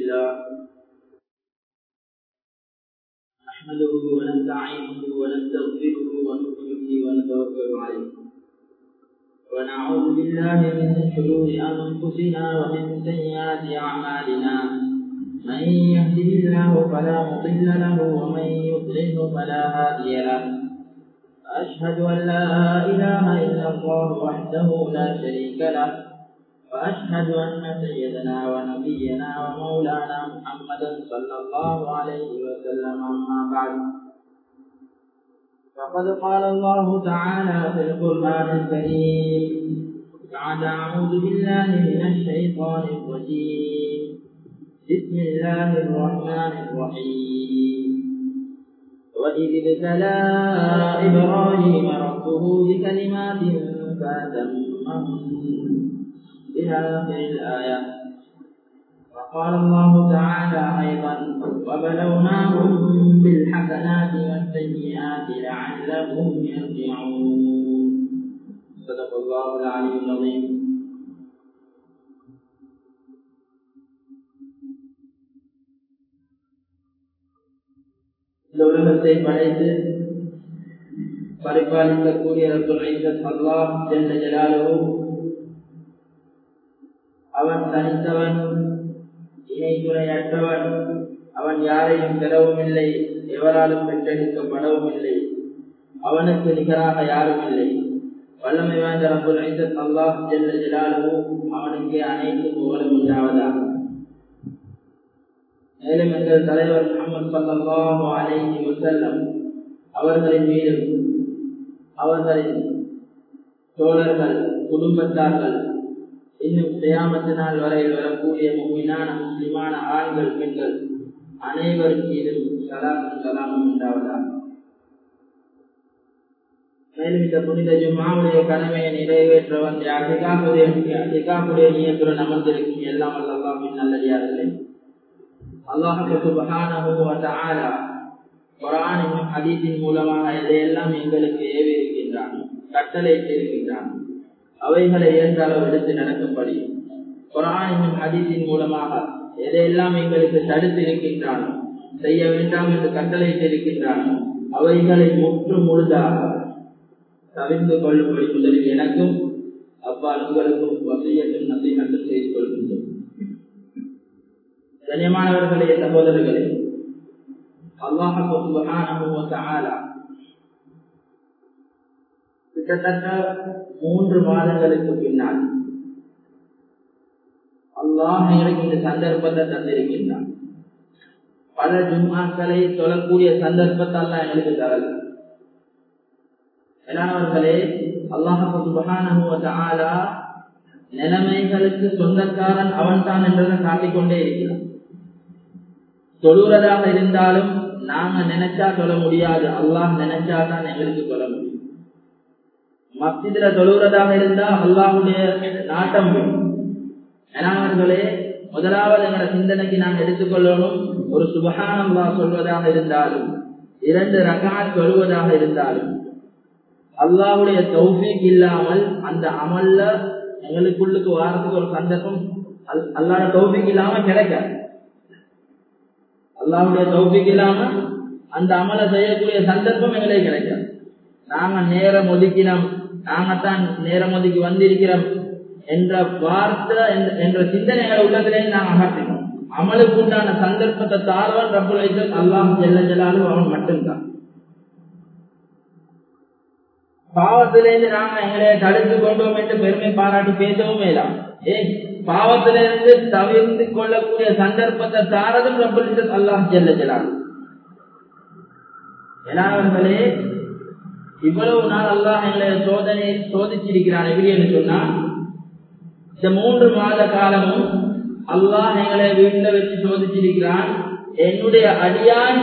لله نحمده ونستعينه ونستغفره ونؤمن به ونتوكل عليه ونعوذ بالله من شرور انفسنا ومن سيئات اعمالنا من يهده الله فلا مضل له ومن يضلله فلا هادي له أشهد أن لا إله إلا الله وحده لا شريك له وأشهد أن سيدنا ونبينا ومولانا محمدا صلى الله عليه وسلم أما بعد فقد قال الله تعالى في القرآن الكريم بعد أعوذ بالله من الشيطان الرجيم بسم الله الرحمن الرحيم وإذ ابتلى إبراهيم ربه بكلمات فأتمهن إلى آخر الآية وقال الله تعالى أيضا وبلوناهم بالحسنات والسيئات لعلهم يرجعون صدق الله العلي العظيم இந்த உலகத்தை படைத்து பரிபாலிக்கக்கூடிய அல்லாஹ் ஜெல்ல ஜலாலுவும் அவன் தனித்தவன் இணைத்துறையற்றவன் அவன் யாரையும் பெறவும் இல்லை எவராலும் பெற்றெடுக்கப்படவும் இல்லை அவனுக்கு நிகராக யாரும் இல்லை வல்லமை வாய்ந்த ரபுல் ஐசத் அல்லாஹ் ஜெல்ல ஜலாலுவும் அவனுக்கு அனைத்து புகழும் உண்டாவதாக மேலும் எங்கள் தலைவர் முகமது சல்லாஹு அலைஹி வசல்லம் அவர்களின் மீதும் அவர்களின் தோழர்கள் குடும்பத்தார்கள் இன்னும் செய்யாமத்து நாள் வரையில் வரக்கூடிய முக்கியமான முஸ்லிமான ஆண்கள் பெண்கள் அனைவர் மீதும் சலாமும் சலாமும் உண்டாவதாக மேலும் இந்த புனித ஜுமாவுடைய கடமையை நிறைவேற்ற வந்த அதிகாவுடைய அதிகாவுடைய நியத்துடன் அமர்ந்திருக்கும் எல்லாம் அல்லாவின் நல்லடியார்களே அல்லாஹு சுபஹானஹு வ தஆலா குர்ஆன் என்னும் ஹதீஸின் மூலமாக எதையெல்லாம் எங்களுக்கு ஏவி இருக்கின்றான் கட்டளையிட்டு இருக்கின்றான் அவைகளை எந்த அளவு எடுத்து நடக்கும்படி குர்ஆன் என்னும் ஹதீஸின் மூலமாக எதையெல்லாம் எங்களுக்கு தடுத்து இருக்கின்றான் செய்ய வேண்டாம் என்று கட்டளையிட்டு இருக்கின்றான் அவைகளை முற்று முழுதாக தவிர்த்து கொள்ளும்படி முதலில் எனக்கும் அப்பா உங்களுக்கும் வசியத்தும் நசீகத்தும் செய்து கொள்கின்றோம் கண்ணியமானவர்களே சகோதரர்களே அல்லாஹால கிட்டத்தட்ட மூன்று மாதங்களுக்கு பின்னால் அல்லாஹ் எங்களுக்கு இந்த சந்தர்ப்பத்தை தந்திருக்கின்றான் பல ஜும்மாக்களை சொல்லக்கூடிய சந்தர்ப்பத்தை எல்லாம் எங்களுக்கு தரல மேலானவர்களே அல்லாஹால நிலைமைகளுக்கு சொந்தக்காரன் அவன் தான் என்றதை காட்டிக்கொண்டே இருக்கிறான் தொழுறதாக இருந்தாலும் நாங்க நினைச்சா சொல்ல முடியாது அல்லாஹ் நினைச்சா தான் எங்களுக்கு சொல்ல முடியும் மத்தியில தொழுறதாக இருந்தா அல்லாஹுடைய நாட்டம் ஏனாவர்களே முதலாவது எங்களை சிந்தனைக்கு நாம் எடுத்துக்கொள்ளணும் ஒரு சுபகானல்லா சொல்வதாக இருந்தாலும் இரண்டு ரகாத் சொல்வதாக இருந்தாலும் அல்லாஹுடைய தௌஃபீக் இல்லாமல் அந்த அமல்ல எங்களுக்குள்ளுக்கு வாரத்துக்கு ஒரு சந்தர்ப்பம் அல்லாட தௌஃபீக் இல்லாம கிடைக்காது அல்லாவுடைய தௌபிக் இல்லாம அந்த அமலை செய்யக்கூடிய சந்தர்ப்பம் எங்களுக்கு கிடைக்காது நாங்க நேரம் ஒதுக்கினோம் நாங்கத்தான் நேரம் ஒதுக்கி வந்திருக்கிறோம் என்ற வார்த்தை என்ற சிந்தனைகளை உள்ளத்திலே நாங்கள் அகற்றினோம் அமலுக்கு உண்டான சந்தர்ப்பத்தை தாழ்வன் ரப்புல் ஐசல் அல்லாம் ஜெல்ல ஜலாலும் அவன் மட்டும்தான் பாவத்திலேருந்து நாங்க எங்களை தடுத்து கொண்டோம் என்று பெருமை பாராட்டி பேசவும் மேலாம் ஏன் பாவத்திலிருந்து தவிர்த்து கொள்ளக்கூடிய சந்தர்ப்பத்தை தாரதும் ரப்பல் அல்லாஹ் ஜெல்ல ஜலால் எல்லாவர்களே இவ்வளவு நாள் அல்லாஹ் எங்களை சோதனை சோதிச்சிருக்கிறான் எப்படி என்று சொன்னா இந்த மூன்று மாத காலமும் அல்லாஹ் எங்களை வீட்டில் வச்சு சோதிச்சிருக்கிறான் என்னுடைய அடியான்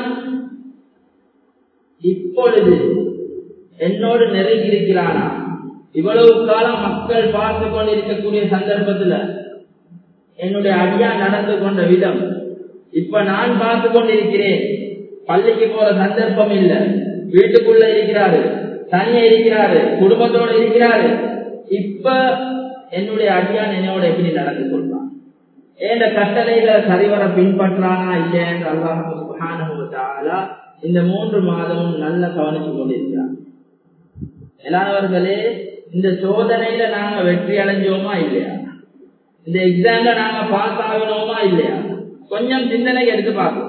இப்பொழுது என்னோடு நெருங்கி இருக்கிறானா இவ்வளவு காலம் மக்கள் பார்த்து கொண்டிருக்கக்கூடிய சந்தர்ப்பத்துல என்னுடைய அடியா நடந்து கொண்ட விதம் இப்ப நான் பார்த்து கொண்டிருக்கிறேன் பள்ளிக்கு போற சந்தர்ப்பம் இல்ல வீட்டுக்குள்ள இருக்கிறாரு தனியா இருக்கிறாரு குடும்பத்தோட இருக்கிறாரு இப்ப என்னுடைய அடியான் என்னோட எப்படி நடந்து கொள்வான் ஏண்ட கட்டளைகளை சரிவர பின்பற்றானா இல்லையா என்று அல்லாஹ் சுபஹானஹு இந்த மூன்று மாதமும் நல்ல கவனிச்சு கொண்டிருக்கிறார் எல்லானவர்களே இந்த சோதனையில நாங்க வெற்றி அடைஞ்சோமா இல்லையா இந்த எக்ஸாம்ல நாங்க பாஸ் ஆகணுமா இல்லையா கொஞ்சம் சிந்தனை எடுத்து பார்க்கணும்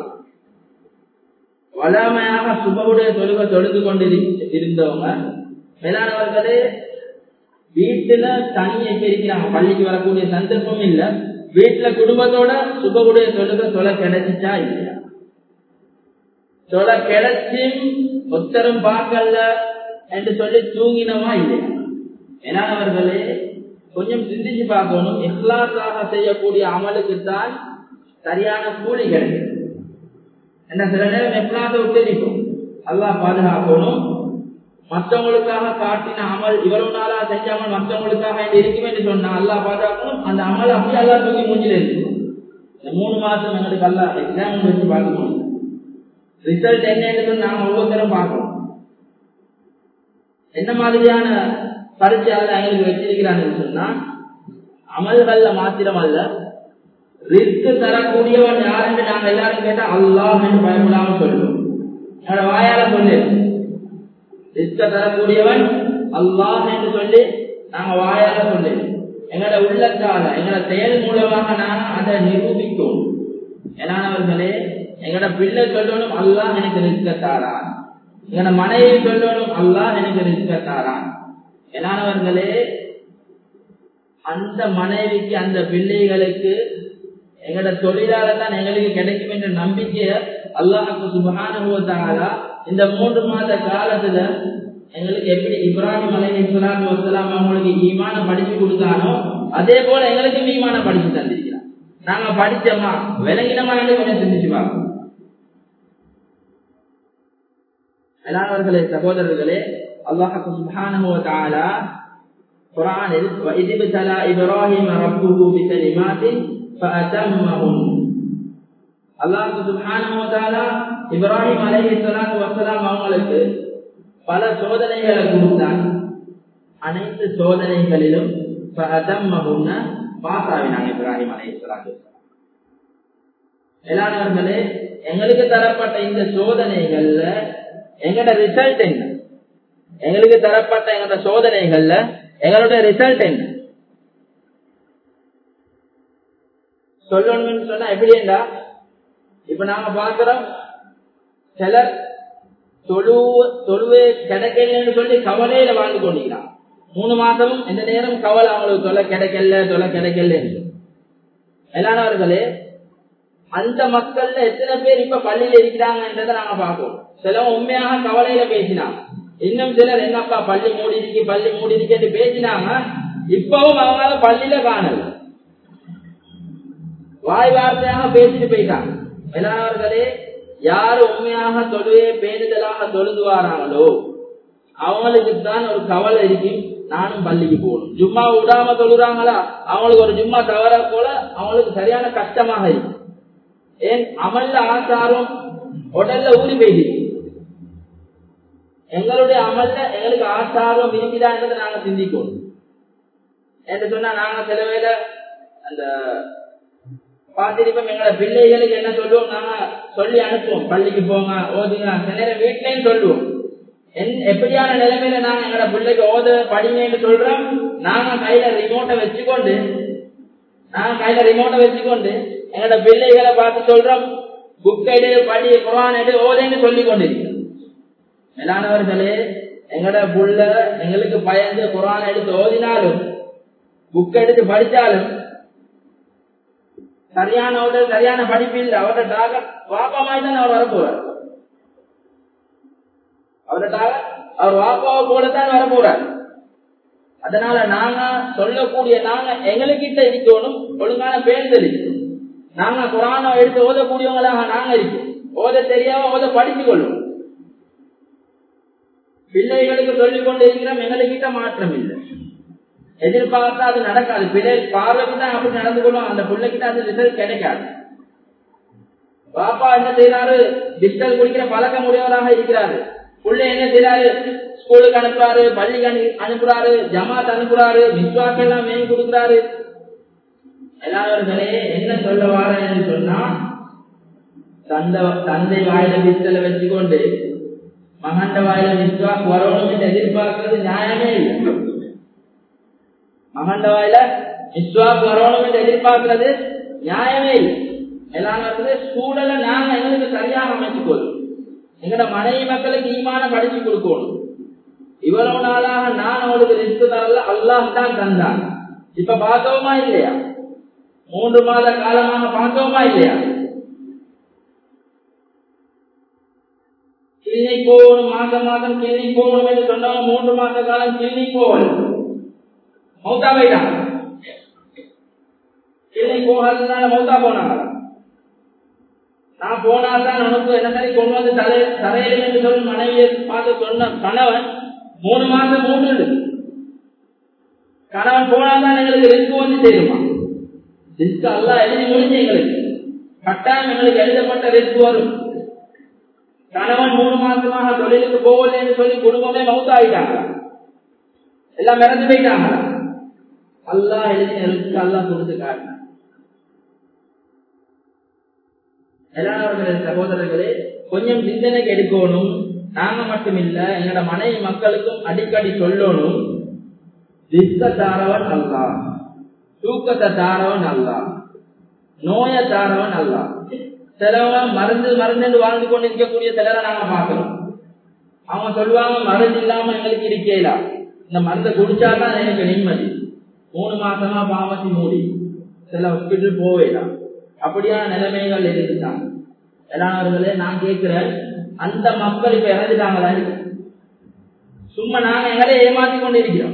வளமையாக சுபவுடைய தொழுகை தொழுது கொண்டு இருந்தவங்க மேலானவர்களே வீட்டுல தனியை பிரிக்கிறாங்க பள்ளிக்கு வரக்கூடிய சந்தர்ப்பம் இல்ல வீட்டுல குடும்பத்தோட சுபவுடைய தொழுகை தொலை கிடைச்சிச்சா இல்லையா தொலை கிடைச்சும் ஒத்தரும் பார்க்கல என்று சொல்லி தூங்கினமா இல்லையா மேலானவர்களே கொஞ்சம் சிந்திச்சு பார்க்கணும் இஹ்லாஸாக செய்யக்கூடிய அமலுக்குத்தான் சரியான கூலி கிடைக்கும் என்ன சில நேரம் எப்படாத உத்தரிக்கும் அல்லாஹ் பாதுகாக்கணும் மற்றவங்களுக்காக காட்டின அமல் இவ்வளவு நாளா செஞ்ச அமல் மற்றவங்களுக்காக இருக்கும் என்று சொன்னா அல்லாஹ் பாதுகாக்கணும் அந்த அமல் அப்படியே அல்லா தூக்கி மூஞ்சில இருக்கும் இந்த மூணு மாசம் எங்களுக்கு அல்லா எக்ஸாம் வச்சு பார்க்கணும் ரிசல்ட் என்னன்னு நாங்க ஒவ்வொருத்தரும் பார்க்கணும் என்ன மாதிரியான பரிச்சையாளர் எங்களுக்கு வச்சிருக்கிறான்னு சொன்னா அமல்கள்ல மாத்திரம் அல்ல ரிஸ்க் தரக்கூடியவன் யார் என்று நாங்க எல்லாரும் கேட்டா அல்லாஹ் என்று பயப்படாம சொல்லுவோம் என்னோட வாயால சொல்லு ரிஸ்க தரக்கூடியவன் அல்லாஹ் என்று சொல்லி நாங்க வாயால சொல்லு எங்களோட உள்ளத்தால எங்களோட செயல் மூலமாக நாங்க அதை நிரூபிக்கும் ஏனானவர்களே எங்களோட பிள்ளை சொல்லணும் அல்லாஹ் எனக்கு ரிஸ்க தாரான் எங்களோட மனைவி சொல்லணும் அல்லாஹ் எனக்கு ரிஸ்க தாரான் ஏனானவர்களே அந்த மனைவிக்கு அந்த பிள்ளைகளுக்கு எங்களோட தொழிலால தான் எங்களுக்கு கிடைக்கும் என்ற நம்பிக்கைய அல்லாஹுக்கு சுபகானுபவத்தாலா இந்த மூன்று மாத காலத்துல எங்களுக்கு எப்படி இப்ராஹிம் அலை இஸ்லாத்து வசலாம் அவங்களுக்கு ஈமான படிச்சு கொடுத்தானோ அதே போல எங்களுக்கு ஈமான படிச்சு தந்திருக்கிறான் நாங்க படிச்சோமா விளங்கினமா கொஞ்சம் சிந்திச்சு பார்ப்போம் எல்லாவர்களே சகோதரர்களே அல்லாஹுக்கு சுபகானுபவத்தாலா குரானில் وَإِذِ ابْتَلَى إِبْرَاهِيمَ رَبُّهُ بِكَلِمَاتٍ فَأَتَمَّهُنَّ அல்லாஹ் சுப்ஹானஹு வ தஆலா இப்ராஹிம் அலைஹிஸ்ஸலாத்து வஸ்ஸலாம் அவங்களுக்கு பல சோதனைகளை கொடுத்தான் அனைத்து சோதனைகளிலும் ஃபஅதம்மஹுன்ன பாஸ் ஆவினாங்க இப்ராஹிம் அலைஹிஸ்ஸலாத்து எல்லானவர்களே எங்களுக்கு தரப்பட்ட இந்த சோதனைகள்ல எங்களோட ரிசல்ட் என்ன எங்களுக்கு தரப்பட்ட எங்களோட சோதனைகள்ல எங்களுடைய ரிசல்ட் என்ன சொல்லணும்னு சொன்னா எப்படின்னா இப்ப நாங்க பாக்குறோம் சிலர் தொழு தொழுவே கிடைக்கலன்னு சொல்லி கவலையில வாழ்ந்து கொண்டிருக்கிறான் மூணு மாசமும் எந்த நேரம் கவலை அவங்களுக்கு தொலை கிடைக்கல தொலை கிடைக்கல எல்லானவர்களே அந்த மக்கள்ல எத்தனை பேர் இப்ப பள்ளியில இருக்கிறாங்கன்றதை நாங்க பார்ப்போம் சிலவங்க உண்மையாக கவலையில பேசினாங்க இன்னும் சிலர் என்னப்பா பள்ளி மூடி இருக்கு பள்ளி மூடி இருக்குன்னு பேசினாங்க இப்பவும் அவங்களால பள்ளியில காணல வாய் வார்த்தையாக பேசிட்டு போயிட்டாங்க எல்லாவர்களே யாரு உண்மையாக தொழுவே பேணுதலாக தொழுதுவாராங்களோ அவங்களுக்கு தான் ஒரு கவலை இருக்கு நானும் பள்ளிக்கு போகணும் ஜும்மா விடாம தொழுறாங்களா அவங்களுக்கு ஒரு ஜும்மா தவற போல அவங்களுக்கு சரியான கஷ்டமாக இருக்கு ஏன் அமல்ல ஆசாரம் உடல்ல ஊறி போயிடுச்சு எங்களுடைய அமல்ல எங்களுக்கு ஆசாரம் இருக்குதான்றதை நாங்க சிந்திக்கணும் என்று சொன்னா நாங்க சில வேலை அந்த பார்த்திருப்போம் எங்களோட பிள்ளைகளுக்கு என்ன சொல்லுவோம் நாங்க சொல்லி அனுப்புவோம் பள்ளிக்கு போங்க ஓதுங்க சில நேரம் வீட்லயும் சொல்லுவோம் எப்படியான நிலைமையில நாங்க எங்களோட பிள்ளைக்கு ஓத படிங்கன்னு சொல்றோம் நாங்க கையில ரிமோட்டை வச்சுக்கொண்டு நாங்க கையில ரிமோட்டை வச்சுக்கொண்டு எங்களோட பிள்ளைகளை பார்த்து சொல்றோம் புக் எடு படி குரான் எடு ஓதைன்னு சொல்லி கொண்டிருக்கிறோம் மேலானவர்களே எங்களோட புள்ள எங்களுக்கு பயந்து குரான் எடுத்து ஓதினாலும் புக் எடுத்து படிச்சாலும் சரியான உடல் சரியான படிப்பு இல்லை அவரோட டாக வாப்பா மாதிரி தான் அவர் வரப்போறார் அவரோட டாக அவர் வாப்பாவை போலத்தான் வரப்போறார் அதனால நாங்க சொல்லக்கூடிய நாங்க எங்களுக்கிட்ட இருக்கணும் ஒழுங்கான பேருந்தல் இருக்கணும் நாங்க குரான எடுத்து ஓதக்கூடியவங்களாக நாங்க இருக்கோம் ஓத தெரியாம ஓத படிச்சு கொள்ளும் பிள்ளைகளுக்கு சொல்லிக் கொண்டு இருக்கிறோம் எங்களுக்கிட்ட மாற்றம் இல்லை எதிர்பார்த்தா அது நடக்காது பிள்ளை பார்வைக்கு தான் அப்படி நடந்து கொள்ளும் அந்த பிள்ளைகிட்ட அது ரிசல்ட் கிடைக்காது பாப்பா என்ன செய்யறாரு பிஸ்டல் குடிக்கிற பழக்கம் உடையவராக இருக்கிறாரு பிள்ளை என்ன செய்யறாரு ஸ்கூலுக்கு அனுப்புறாரு பள்ளிக்கு அனுப்புறாரு ஜமாத் அனுப்புறாரு விஸ்வாக்கு எல்லாம் மேன் கொடுக்குறாரு எல்லாவர்களே என்ன சொல்ல வாரேன்னு சொன்னா தந்தை தந்தை வாயில வித்தலை வச்சுக்கொண்டு மகண்ட வாயில விஸ்வாஸ் வரணும் என்று எதிர்பார்க்கிறது நியாயமே இல்லை மகண்ட வாயில விஸ்வாஸ் வரணும் என்று எதிர்பார்க்கிறது நியாயமே இல்லை எல்லாமே சூழலை நாங்க எங்களுக்கு சரியாக அமைச்சுக்கொள்ளும் எங்கட மனைவி மக்களுக்கு ஈமான படிச்சு கொடுக்கணும் இவ்வளவு நாளாக நான் அவளுக்கு ரிஸ்க் தரல அல்லாஹ் தான் தந்தான் இப்ப பார்த்தோமா இல்லையா மூன்று மாத காலமாக பார்த்தோமா இல்லையா கிளினிக் போகணும் மாசம் மாதம் கிளினிக் போகணும் என்று சொன்னவங்க மூன்று மாத காலம் கிளினிக் போகல மௌத்தா போயிட்டாங்க கிளினிக் போகாததுனால மௌத்தா போனாங்க நான் போனாதான் உனக்கு என்ன மாதிரி கொண்டு வந்து தலை தரையில என்று சொல்லி மனைவியை பார்த்து சொன்ன கணவன் மூணு மாசம் மூன்று கணவன் போனாதான் எங்களுக்கு ரிஸ்க் வந்து சேருமா ரிஸ்க் எல்லாம் எழுதி முடிஞ்சு எங்களுக்கு கட்டாயம் எங்களுக்கு எழுதப்பட்ட ரிஸ்க் வரும் கணவன் மூணு மாசமாக தொழிலுக்கு போகலன்னு சொல்லி குடும்பமே மவுத்தாயிட்டாங்க எல்லாம் மிரண்டு போயிட்டாங்க அல்லா எழுதின ரிஸ்க் அல்லா கொடுத்து காட்டினாங்க எல்லாருடைய சகோதரர்களே கொஞ்சம் சிந்தனைக்கு எடுக்கணும் நாங்க மட்டும் இல்ல எங்களோட மனைவி மக்களுக்கும் அடிக்கடி சொல்லணும் ரிஸ்க தாரவன் அல்லா தூக்கத்தை தாரவன் அல்லா நோய தாரவன் அல்லா சிலவங்க மருந்து மருந்து வாழ்ந்து கொண்டு இருக்கக்கூடிய சிலரை நாங்க பார்க்கிறோம் அவங்க சொல்லுவாங்க மருந்து இல்லாம எங்களுக்கு இருக்கேலா இந்த மருந்தை குடிச்சாதான் எனக்கு நிம்மதி மூணு மாசமா பாவத்தி மூடி சில ஹாஸ்பிட்டல் போவேலாம் அப்படியான நிலைமைகள் இருக்குதான் எல்லாவர்களே நான் கேட்கிறேன் அந்த மக்கள் இப்ப இறந்துட்டாங்களா சும்மா நாங்க எங்களை ஏமாத்தி கொண்டு இருக்கிறோம்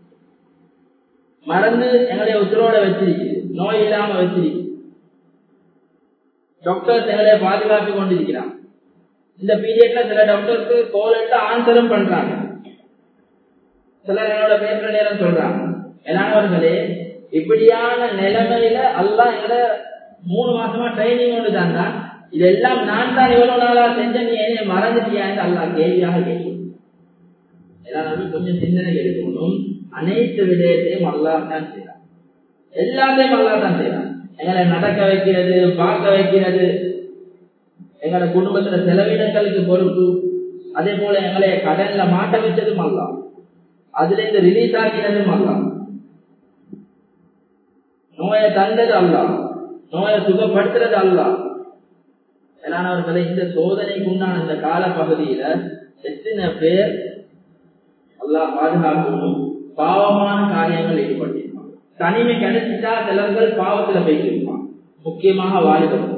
மறந்து எங்களை உத்தரோட வச்சிருக்கு நோய் இல்லாம வச்சிருக்கு டாக்டர்ஸ் எங்களை பாதுகாத்து கொண்டிருக்கிறான் இந்த பீரியட்ல சில டாக்டருக்கு கோல் எடுத்து ஆன்சரும் பண்றாங்க சிலர் என்னோட பேசுற நேரம் சொல்றாங்க எல்லாவர்களே இப்படியான நிலைமையில எல்லாம் எங்களை மூணு மாசமா ட்ரைனிங் கொண்டு தாண்டா இதெல்லாம் நான் தான் இவ்வளவு நாளா செஞ்ச நீ என்னை மறந்துட்டியா என்று அல்லா கேள்வியாக கேட்கும் எல்லாரும் கொஞ்சம் சிந்தனை எடுக்கணும் அனைத்து விடயத்தையும் அல்லாஹ் தான் செய்யறான் எல்லாத்தையும் அல்லாஹ் தான் செய்யறான் எங்களை நடக்க வைக்கிறது பார்க்க வைக்கிறது எங்களோட குடும்பத்துல செலவினங்களுக்கு பொறுப்பு அதே போல எங்களை கடன்ல மாட்ட வச்சதும் அல்ல அதுல இருந்து ரிலீஸ் ஆக்கினதும் அல்ல நோயை தந்தது அல்ல நோயை சுகப்படுத்துறது அல்ல எல்லானவர்களை இந்த சோதனைக்கு உண்டான இந்த கால பகுதியில எத்தனை பேர் எல்லாம் பாதுகாக்கணும் பாவமான காரியங்கள் ஈடுபட்டிருப்பான் தனிமை கிடைச்சிட்டா சிலர்கள் பாவத்துல போய்க்கிருப்பான் முக்கியமாக வாலிபர்கள்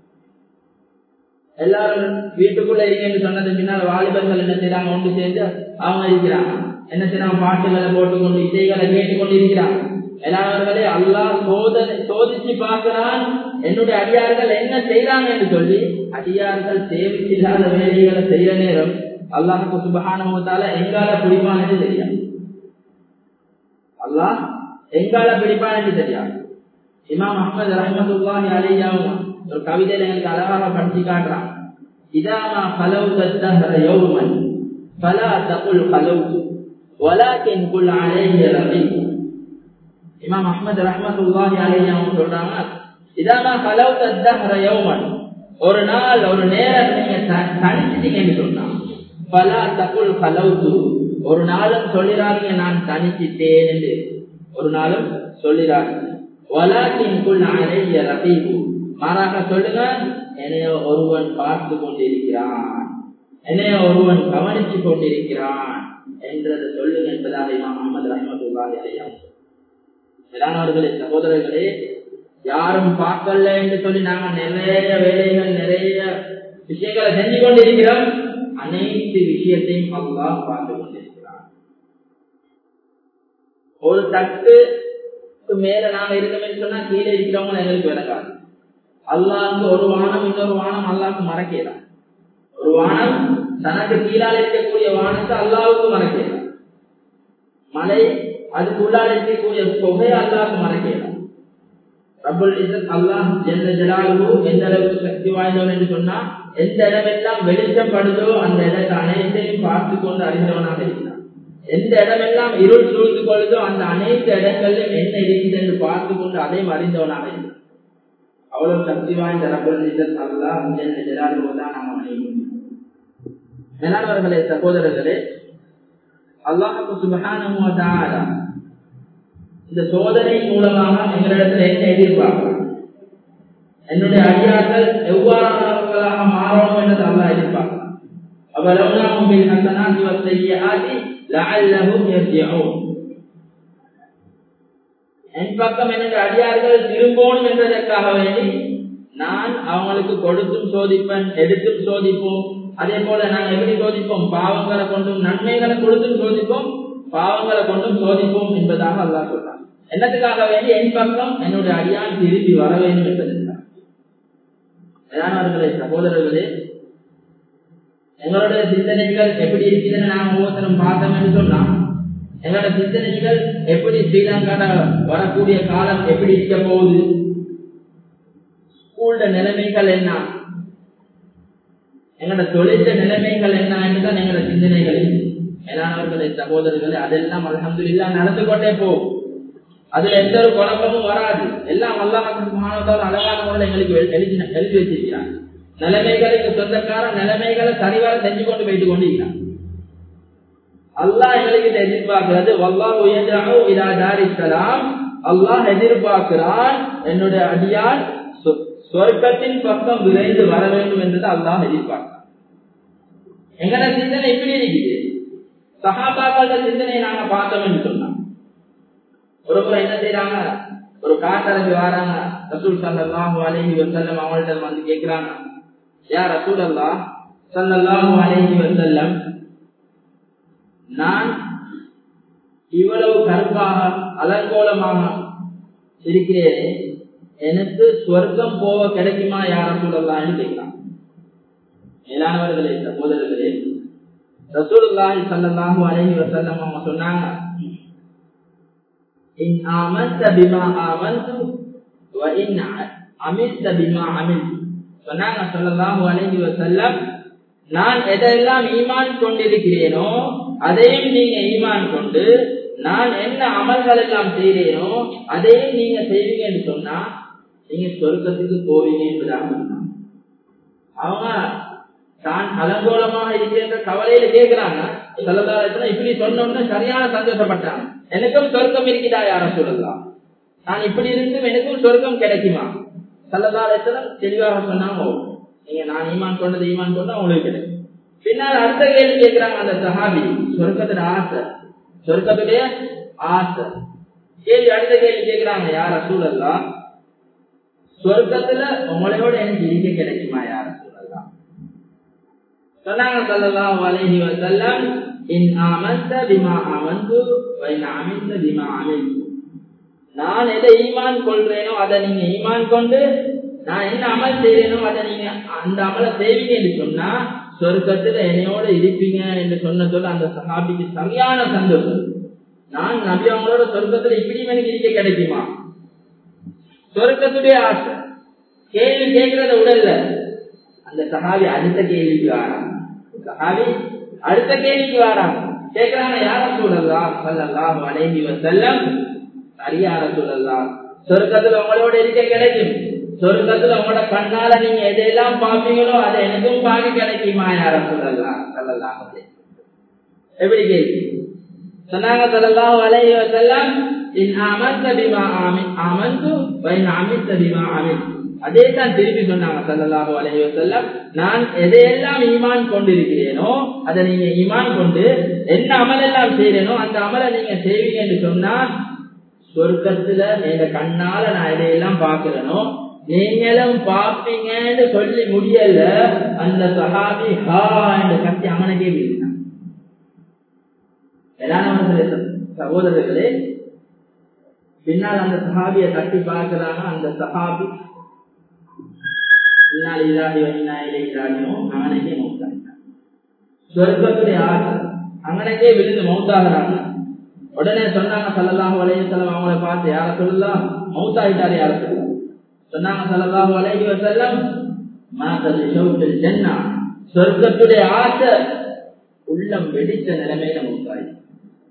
எல்லாரும் வீட்டுக்குள்ள இருக்கேன்னு சொன்னது பின்னால் வாலிபர்கள் என்ன செய்யறாங்க ஒன்று சேர்ந்து அவங்க இருக்கிறாங்க என்ன செய்யறாங்க பாட்டுகளை போட்டுக்கொண்டு இசைகளை கேட்டுக்கொண்டு இருக்கிறாங்க எல்லாவர்களே அல்லா சோதனை சோதிச்சு பார்க்கிறான் என்னுடைய அடியார்கள் என்ன செய்யறாங்க என்று சொல்லி அடியார்கள் தேவையில்லாத வேலைகளை செய்யற நேரம் அல்லாஹுக்கு சுபகானத்தால எங்கால பிடிப்பான் என்று தெரியாது அல்லாஹ் எங்கால பிடிப்பான் என்று தெரியாது இமாம் அஹமது ரஹமத்துல்லாஹி அலையாவும் ஒரு கவிதையில எனக்கு அழகாக படிச்சு காட்டுறான் இதாமா பலவு தஹர யௌமன் فلا تقل خلوت ولكن قل عليه رقيب இமாம் அஹமது ரஹமத்துல்லாஹி அலைஹி அவங்க சொல்றாங்க இதாமா கலவுத தஹர யௌமன் ஒரு நாள் ஒரு நேரம் நீங்க தனிச்சிட்டீங்கன்னு சொன்னாங்க பலா தகுல் கலவுது ஒரு நாளும் சொல்லிடாதீங்க நான் தனிச்சிட்டேன் என்று ஒரு நாளும் சொல்லிடாதீங்க வலாக்கின் குள் அலைய ரபீபு மாறாக சொல்லுங்க என்னைய ஒருவன் பார்த்து கொண்டிருக்கிறான் என்னைய ஒருவன் கவனிச்சு கொண்டிருக்கிறான் என்றதை சொல்லுங்க என்பதாக இமாம் முகமது ரஹமத்துல்லாஹி அலைஹி மேலானவர்களே சகோதரர்களே யாரும் பார்க்கல என்று சொல்லி நாங்க நிறைய வேலைகள் நிறைய விஷயங்களை செஞ்சு கொண்டிருக்கிறோம் அனைத்து விஷயத்தையும் அல்லாஹ் பார்த்து கொண்டிருக்கிறான் ஒரு தட்டு மேல நாங்க இருக்கோம்னு சொன்னா கீழே இருக்கிறவங்க எங்களுக்கு விளக்காது அல்லாஹ்க்கு ஒரு வானம் இன்னொரு வானம் அல்லாஹ்க்கு மறக்கலாம் ஒரு வானம் தனக்கு கீழால் இருக்கக்கூடிய வானத்தை அல்லாவுக்கு மறக்கலாம் மலை அதுக்குள்ளால் இருக்கக்கூடிய தொகை அல்லாஹ்க்கு மறக்கலாம் ரபுல் இசத் அல்லாஹ் எந்த ஜலாலுவோ எந்த அளவுக்கு சக்தி வாய்ந்தவன் என்று சொன்னா எந்த இடமெல்லாம் வெளிச்சப்படுதோ அந்த இடத்தை அனைத்தையும் பார்த்து கொண்டு அறிந்தவனாக இருக்கிறான் எந்த இடமெல்லாம் இருள் சூழ்ந்து கொள்ளுதோ அந்த அனைத்து இடங்களிலும் என்ன இருக்குது என்று பார்த்து கொண்டு அதையும் அறிந்தவனாக இருக்கிறான் அவ்வளவு சக்தி வாய்ந்த ரப்பல் அல்லா தான் நாம் அணையும் மேலானவர்களே சகோதரர்களே அல்லாஹு சுபகான இந்த சோதனை மூலமாக எங்களிடத்தில் என்ன எதிர்பார்க்கிறான் என்னுடைய அடியார்கள் எவ்வாறானவர்களாக மாறணும் என்றது அல்லாஹ் எதிர்பார்க்கிறான் أبلوناهم بالحسنات والسيئات لعلهم يرجعون என் பக்கம் என்னுடைய அடியார்கள் திரும்பணும் என்பதற்காக வேண்டி நான் அவங்களுக்கு கொடுத்தும் சோதிப்பேன் எடுத்தும் சோதிப்போம் அதே போல நாங்கள் எப்படி சோதிப்போம் பாவங்களை கொண்டும் நன்மைகளை கொடுத்தும் சோதிப்போம் பாவங்களை கொண்டும் சோதிப்போம் என்பதாக அல்லா சொல்றான் என்னத்துக்காக வேண்டி என் பக்கம் என்னுடைய அடியான் திரும்பி வர வேண்டும் என்பதற்காக வேளாண்வர்களே சகோதரர்களே எங்களுடைய சிந்தனைகள் எப்படி இருக்குதுன்னு நாங்க ஒவ்வொருத்தரும் பார்த்தோம் என்று சொன்னா எங்களோட சிந்தனைகள் எப்படி ஸ்ரீலங்கால வரக்கூடிய காலம் எப்படி இருக்க போகுது ஸ்கூல்ல நிலைமைகள் என்ன எங்களோட தொழில நிலைமைகள் என்ன என்றுதான் எங்களோட சிந்தனைகள் மேலானவர்களே சகோதரர்களே அதெல்லாம் அலமதுல்லா நடந்து கொண்டே போகும் அதுல எந்த ஒரு குழப்பமும் வராது எல்லாம் அல்லாஹ் அழகான முறையில் எங்களுக்கு எழுதி எழுதி வச்சிருக்கிறாங்க நிலைமைகளுக்கு சொந்தக்கார நிலைமைகளை சரிவர செஞ்சு கொண்டு போயிட்டு கொண்டிருக்கிறான் அல்லாஹ் எங்களுக்கு எதிர்பார்க்கிறது வல்லாஹ் உயர்ந்தாரிசலாம் அல்லாஹ் எதிர்பார்க்கிறான் என்னுடைய அடியால் சொர்க்கத்தின் பக்கம் விரைந்து வர வேண்டும் என்றது அல்லாஹ் எதிர்பார்க்கிறான் எங்கட சிந்தனை எப்படி இருக்குது சகாபாக்கள சிந்தனையை நாங்க பார்த்தோம் என்று சொன்னோம் ஒரு முறை என்ன செய்யறாங்க ஒரு காட்டரங்கு வராங்க ரசூல் சல்லாஹூ அலஹி வசல்லம் அவங்கள்ட்ட வந்து கேட்கிறாங்க யா ரசூல் அல்லா சல்லாஹூ அலஹி வசல்லம் நான் இவ்வளவு கருப்பாக அலங்கோலமாக இருக்கிறேனே எனக்கு சொர்க்கம் போக கிடைக்குமா யார சூழல்லான்னு கேட்கலாம் மேலானவர்களே சகோதரர்களே ரசூலுல்லாஹி ஸல்லல்லாஹு அலைஹி வஸல்லம் அவங்க சொன்னாங்க இன் ஆமன்த பிமா ஆமன்து வ இன் அமில்த பிமா அமில்து சொன்னாங்க ஸல்லல்லாஹு அலைஹி வஸல்லம் நான் எதெல்லாம் ஈமான் கொண்டிருக்கிறேனோ அதையும் நீங்க ஈமான் கொண்டு நான் என்ன அமல்கள் எல்லாம் செய்கிறேனோ அதையும் நீங்க செய்வீங்கன்னு சொன்னா நீங்க சொர்க்கத்துக்கு போவீங்க என்பதாக அவங்க தான் அலங்கோலமாக இருக்கின்ற கவலையில கேட்கிறாங்க சொல்லதாரத்துல இப்படி சொன்னோம்னா சரியான சந்தோஷப்பட்டாங்க எனக்கும் சொர்க்கம் இருக்குதா யார சொல்லலாம் நான் இப்படி இருந்தும் எனக்கும் சொர்க்கம் கிடைக்குமா சல்லதாரத்துல தெளிவாக சொன்னாங்க நீங்க நான் ஈமான் கொண்டது ஈமான் கொண்டு அவங்களுக்கு கிடைக்கும் பின்னால் அடுத்த கேள்வி கேட்கிறாங்க அந்த சஹாபி சொர்க்கத்துல ஆசை சொர்க்கத்துடைய ஆசை கேள்வி அடுத்த கேள்வி கேட்கிறாங்க யார சூழல்லாம் சொர்க்கத்துல உங்களோட எனக்கு இருக்க கிடைக்குமா யார சூழல்லாம் சொன்னாங்க சல்லல்லாஹு அலைஹி வஸல்லம் இன் ஆமன்த பிமா ஆமன்து வ இன் அமின்த பிமா அமின்து நான் எதை ஈமான் கொள்றேனோ அதை நீங்க ஈமான் கொண்டு நான் என்ன அமல் செய்யறேனோ அதை நீங்க அந்த அமலை செய்வீங்க என்று சொன்னா சொர்க்கத்துல என்னையோட இருப்பீங்க என்று சொன்னதோட அந்த சஹாபிக்கு சரியான சந்தோஷம் நான் நபி அவங்களோட சொர்க்கத்துல இப்படியும் எனக்கு இருக்க கிடைக்குமா சொர்க்கத்துடைய ஆசை கேள்வி கேட்கறத உடல்ல அந்த சஹாபி அடுத்த கேள்விக்கு வாராங்க சஹாபி அடுத்த கேள்விக்கு வாராங்க கேட்கிறாங்க யார சூழல்லாம் சல்லல்லாம் அலைஹி வசல்லம் சரியான சூழல்லாம் சொர்க்கத்துல உங்களோட இருக்க கிடைக்கும் சொர்க்கத்துல உங்களோட கண்ணால நீங்க எதையெல்லாம் பாப்பீங்களோ அதை எனக்கும் பார்க்க கிடைக்குமா யார சொல்லலாம் சொல்லலாம் எப்படி கேள்வி சொன்னாங்க சொல்லலாம் வலைய செல்லாம் இன் அமர்ந்த பிமா ஆமின் அமர்ந்து வைன் அமித்த பிமா அமின் அதே தான் திருப்பி சொன்னாங்க சல்லல்லாஹு அலைஹி வஸல்லம் நான் எதையெல்லாம் ஈமான் கொண்டிருக்கிறேனோ அதை நீங்க ஈமான் கொண்டு என்ன அமல் எல்லாம் செய்யறேனோ அந்த அமலை நீங்க செய்வீங்க என்று சொன்னா சொர்க்கத்துல எங்க கண்ணால நான் எதையெல்லாம் பாக்குறேனோ நீங்களும் பாப்பீங்கன்னு சொல்லி முடியல அந்த சஹாபி ஹா என்று கத்தி அவனுக்கே வீசினான் சகோதரர்களே பின்னால் அந்த சஹாபியை தட்டி பார்க்கிறாங்க அந்த சஹாபி பின்னால் இல்லாதி வழிநாயிலே இல்லாடினோ அவனுக்கே மௌத்தாகிறான் சொர்க்கத்துடைய ஆசை அவனுக்கே விழுந்து மௌத்தாகிறாங்க உடனே சொன்னாங்க சல்லல்லாஹு அலைஹி வஸல்லம் அவங்கள பார்த்து யார சொல்லலாம் மௌத்தாயிட்டாரு யார சொல்லலாம் சொன்னாங்க சல்லல்லாஹு அலைஹி வஸல்லம் மாதல் ஷௌபில் ஜன்னா சொர்க்கத்துடைய ஆசை உள்ளம் வெடிச்ச நிலைமையில மௌத்தாயி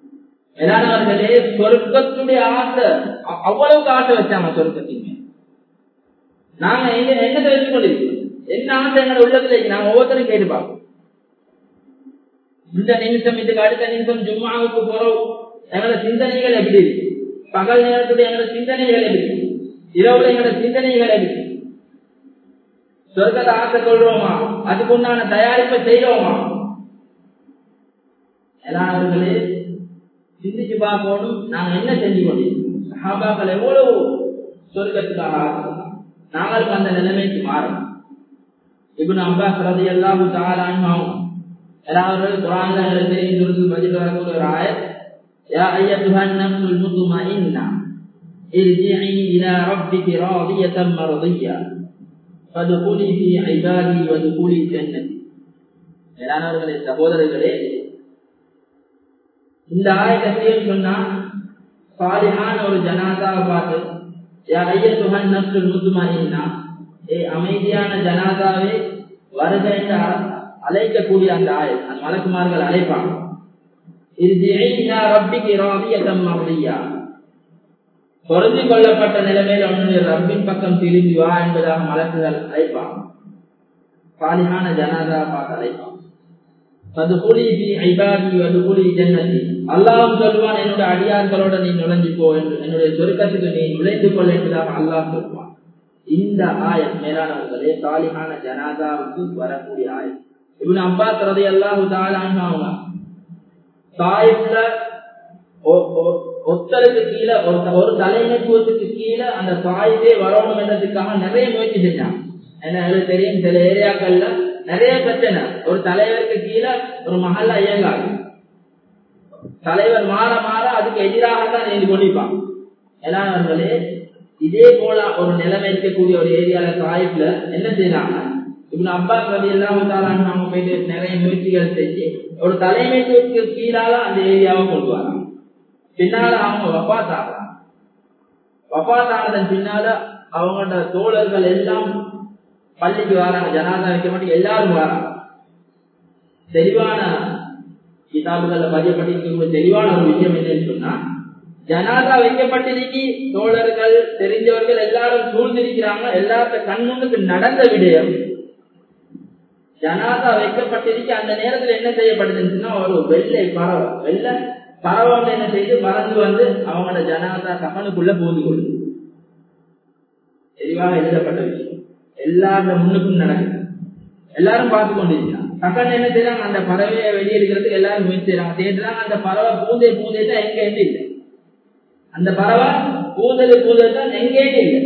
மேலானவர்களே சொர்க்கத்துடைய ஆசை அவ்வளவுக்கு ஆசை வச்சாங்க சொர்க்கத்தின் நாங்க எங்க என்ன தெரிஞ்சு கொண்டிருக்கோம் என்ன ஆசை எங்களோட உள்ளத்துல நாங்க ஒவ்வொருத்தரும் கேட்டு பார்ப்போம் இந்த நிமிஷம் இதுக்கு அடுத்த நிமிஷம் ஜும்மாவுக்கு போறோம் எங்களோட சிந்தனைகள் எப்படி இருக்கு பகல் நேரத்துடைய எங்களோட சிந்தனைகள் எப்படி இரவுல எங்களோட சிந்தனைகள் எப்படி சொர்க்கத்தை ஆசை கொள்றோமா அதுக்கு உண்டான தயாரிப்பை செய்யறோமா எல்லாவர்களே சிந்திச்சு பார்க்கணும் நாங்க என்ன செஞ்சு கொண்டிருக்கோம் சஹாபாக்கள் எவ்வளவு சொர்க்கத்துக்காக ஆசை நாங்களுக்கு அந்த நிலைமைக்கு மாறணும் இப்னு அப்பாஸ் ரலியல்லாஹு தஆலா அன்ஹு எல்லாரும் குர்ஆன்ல தெரியும் சூரத்துல் பஜர் வரக்கூடிய ஒரு ஆயத் யா அய்யத்துஹன் நஃப்ஸுல் முத்மஇன்னா ارجعي إلى ربك راضية مرضية فادخلي في عبادي وادخلي جنتي மேலானவர்களே சகோதரர்களே இந்த ஆயத்தையும் சொன்னா சாலிஹான ஒரு ஜனாதாவை பார்த்து யா ஐயத்துஹன் நஃப்ஸுல் முத்மஇன்னா ஏ அமைதியான ஜனாதாவே வருக என்று அழைக்கக்கூடிய அந்த ஆயல் அந்த மலக்குமார்கள் அழைப்பாங்க பொருந்தி கொள்ளப்பட்ட நிலைமையில் அவனுடைய ரப்பின் பக்கம் திரும்பி வா என்பதாக மலக்குகள் அழைப்பாங்க சாலிஹான ஜனாதா பார்த்து அழைப்பாங்க அல்லாஹ் சொல்லுவான் என்னுடைய அடியார்களோட நீ நுழைஞ்சு போ என்று என்னுடைய சொருக்கத்துக்கு நீ நுழைந்து கொள்ள என்பதாக அல்லாஹ் சொல்லுவான் இந்த ஆயம் மேலானவர்களே சாலிஹான ஜனாதாவுக்கு வரக்கூடிய ஆயம் இவன் அப்பாஸ் ரதி அல்லாஹு தாளாங்க தாயிப்ல ஒத்தருக்கு கீழே ஒரு தலைமைத்துவத்துக்கு கீழே அந்த தாயிலே வரணும் என்றதுக்காக நிறைய முயற்சி செஞ்சாங்க என்ன எங்களுக்கு தெரியும் சில ஏரியாக்கள்ல நிறைய பிரச்சனை ஒரு தலைவருக்கு கீழே ஒரு மகல்ல இயங்காது தலைவர் மாற மாற அதுக்கு எதிராக தான் நீங்க கொண்டிருப்பாங்க ஏன்னாங்களே இதே போல ஒரு நிலைமை இருக்கக்கூடிய ஒரு ஏரியால தாயிப்ல என்ன செய்யறாங்க இப்ப அப்பாஸ் ரவி எல்லாம் அவங்க போயிட்டு நிறைய முயற்சிகள் செஞ்சு ஒரு தலைமைத்துவத்துக்கு கீழால அந்த ஏரியாவை கொண்டு வராங்க பின்னால அவங்க வப்பாத் ஆகிறாங்க வப்பாத் ஆனதன் பின்னால அவங்களோட தோழர்கள் எல்லாம் பள்ளிக்கு வராங்க ஜனாதா வைக்க மாட்டேங்க எல்லாரும் வராங்க தெளிவான கிதாபுகள்ல பதியப்பட்டிருக்கக்கூடிய தெளிவான ஒரு விஷயம் என்னன்னு சொன்னா ஜனாதா வைக்கப்பட்டிருக்கி தோழர்கள் தெரிஞ்சவர்கள் எல்லாரும் சூழ்ந்திருக்கிறாங்க எல்லாத்த கண்ணுக்கு நடந்த விடயம் ஜனாதா வைக்கப்பட்டிருக்க அந்த நேரத்துல என்ன செய்யப்படுதுன்னா ஒரு வெள்ளை பறவை வெள்ளை பறவை வந்து என்ன செய்து பறந்து வந்து அவங்களோட ஜனாதா கப்பனுக்குள்ள பூந்து கொள்ளுது தெளிவாக எழுதப்பட்ட விஷயம் எல்லாரும் முன்னுக்கும் நடக்குது எல்லாரும் பார்த்து கொண்டிருக்கிறாங்க கக்கன் என்ன செய்யறாங்க அந்த பறவையை வெளியெடுக்கிறதுக்கு எல்லாரும் முயற்சி செய்யறாங்க தேடுறாங்க அந்த பறவை பூந்தே பூந்தே தான் எங்க எங்க இல்லை அந்த பறவை பூந்தது பூந்தது தான் எங்கே இல்லை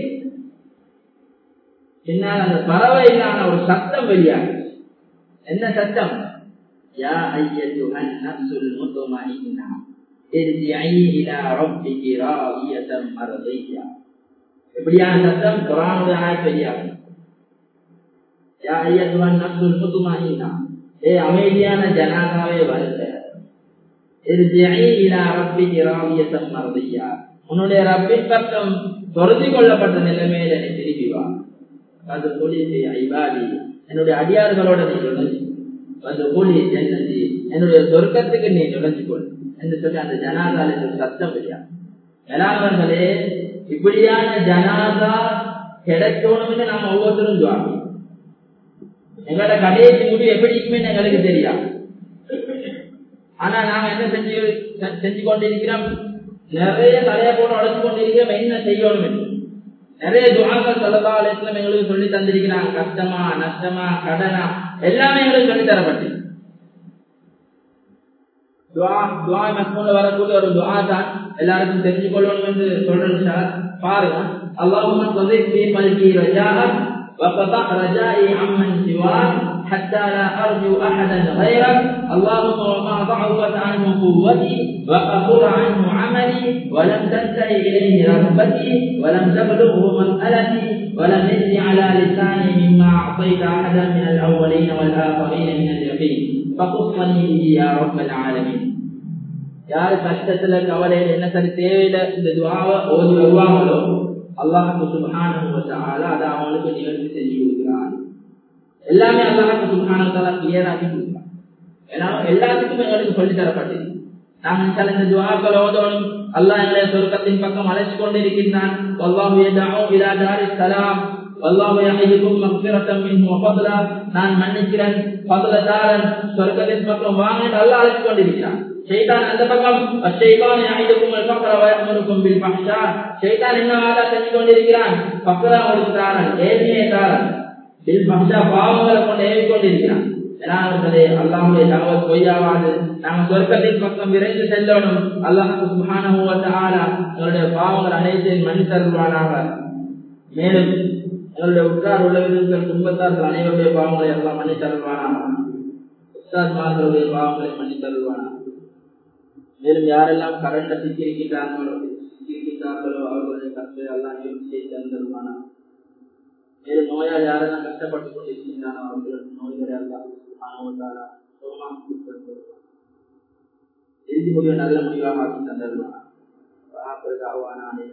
பின்னால் அந்த பறவை இல்லாம ஒரு சத்தம் வெளியாகுது என்ன சத்தம் யா ஐயத்துஹன் நஃப்ஸுல் முத்மஇன்னா இர்ஜிஇ இலா ரப்பிகி ராதியதன் மர்தியா இப்படியான சத்தம் குர்ஆனுடைய ஆயத் வெளியாகும் யா ஐயத்துஹன் நஃப்ஸுல் முத்மஇன்னா ஏ அமைதியான ஜனாதாவே வருக இர்ஜிஇ இலா ரப்பிகி ராதியதன் மர்தியா உன்னுடைய ரப்பின் பக்கம் தொழுதி கொள்ளப்பட்ட நிலைமையில நீ திரும்பி வா அது கூலி ஐபாடி என்னுடைய அடியார்களோட நீ நுழைஞ்சு அது கூலி ஜன்னதி என்னுடைய சொர்க்கத்துக்கு நீ நுழைஞ்சு கொள் என்று சொல்லி அந்த ஜனாதால சத்தம் இல்லையா மேலாளர்களே இப்படியான ஜனாதா கிடைக்கணும்னு நம்ம ஒவ்வொருத்தரும் துவாங்க எங்களோட கடைசி முடிவு எப்படி இருக்குமே எங்களுக்கு தெரியாது ஆனா நாங்க என்ன செஞ்சு செஞ்சு கொண்டிருக்கிறோம் நிறைய தலைய போன உழைச்சு கொண்டிருக்கிறோம் என்ன செய்யணும் நிறைய துவாக்கள் சொல்லதா அலையம் எங்களுக்கு சொல்லி தந்திருக்கிறாங்க கஷ்டமா நஷ்டமா கடனா எல்லாமே எங்களுக்கு சொல்லி தரப்பட்டு துவா துவா மஸ்மூல வரக்கூடிய ஒரு துவா தான் எல்லாருக்கும் தெரிஞ்சு கொள்ளணும் என்று சொல்றேன் சார் பாருங்க அல்லாஹும் صديق قلبي رجاء وقطع رجائي عمن سواك حتى لا أرجو أحدا غيرك اللهم وما ضعفت عنه قوتي وقصر عنه عملي ولم تنتهي إليه رغبتي ولم تبلغه مسألتي ولم يجري على لساني مما أعطيت أحدا من الأولين والآخرين من اليقين فخصني به يا رب العالمين யார் கஷ்டத்துல கவலையில என்ன சரி தேவையில இந்த துவாவை ஓதி வருவாங்களோ அல்லாஹு சுபஹானஹு வ தஆலா அதை அவங்களுக்கு நிகழ்ச்சி செஞ்சு கொடுக்கிறான் எல்லாமே அல்லாஹு சுபஹானஹு வ தஆலா கிளியர் ஆக்கி கொடுக்கிறான் ஏன்னா எல்லாத்துக்கும் எங்களுக்கு சொல்லி தரப்பட்டது நாங்கள் இந்த துவாக்கள் ஓதோனும் அல்லாஹ் எங்களை சொர்க்கத்தின் பக்கம் அழைச்சு கொண்டிருக்கின்றான் வல்லாஹு யதஉ இலா தாரிஸ் ஸலாம் வல்லாஹு யஹிதுக்கும் மக்ஃபிரத்தம் மின்ஹு வ ஃபضلا நான் மன்னிக்கிறேன் ஃபضலதாரன் சொர்க்கத்தின் பக்கம் வாங்க அல்லாஹ் அழைச்சு கொண்டிருக்கிறான் ஷைத்தான் அந்த பக்கம் ஷைத்தான் யஹிதுக்கும் அல் ஃபக்ர வ யஅமுருக்கும் பில் ஃபஹ்ஷா ஷைத்தான் என்ன வாதா செஞ்சு கொண்டிருக்கிறான் ஃபக்ரா ஒரு தாரன் ஏழ்மையை தாரன் பில் ஃபஹ்ஷா பாவங்களை கொண்டு ஏவி கொண்டிருக்கிறான் எனாவர்களே அல்லாஹுடைய தகவல் பொய்யாவாது நாங்கள் சொர்க்கத்தின் பக்கம் விரைந்து செல்லணும் அல்லாஹு சுப்ஹானஹு வ தஆலா எங்களுடைய பாவங்கள் அனைத்தையும் மன்னித்தருள்வானாக மேலும் எங்களுடைய உற்றார் உறவினர்கள் குடும்பத்தார்கள் அனைவருடைய பாவங்களை எல்லாம் மன்னித்தருள்வானாக உஸ்தாத்மார்களுடைய பாவங்களை மன்னித்தருள்வானாக மேலும் யாரெல்லாம் கரண்ட சிக்கியிருக்கிறார்களோ சிக்கியிருக்கிறார்களோ அவர்களுடைய கற்றை எல்லாம் செய்து தந்தருள்வானாக மேலும் நோயால் யாரெல்லாம் கஷ்டப்பட்டுக் கொண்டிருக்கின்றானோ அவர்கள் நோய்களை எல்லாம் சுப்ஹானஹு சுகமாக்கி தந்தருள்வானாக இறுதி முடிவை நல்ல முடிவாக ஆக்கி தந்தருள்வானாக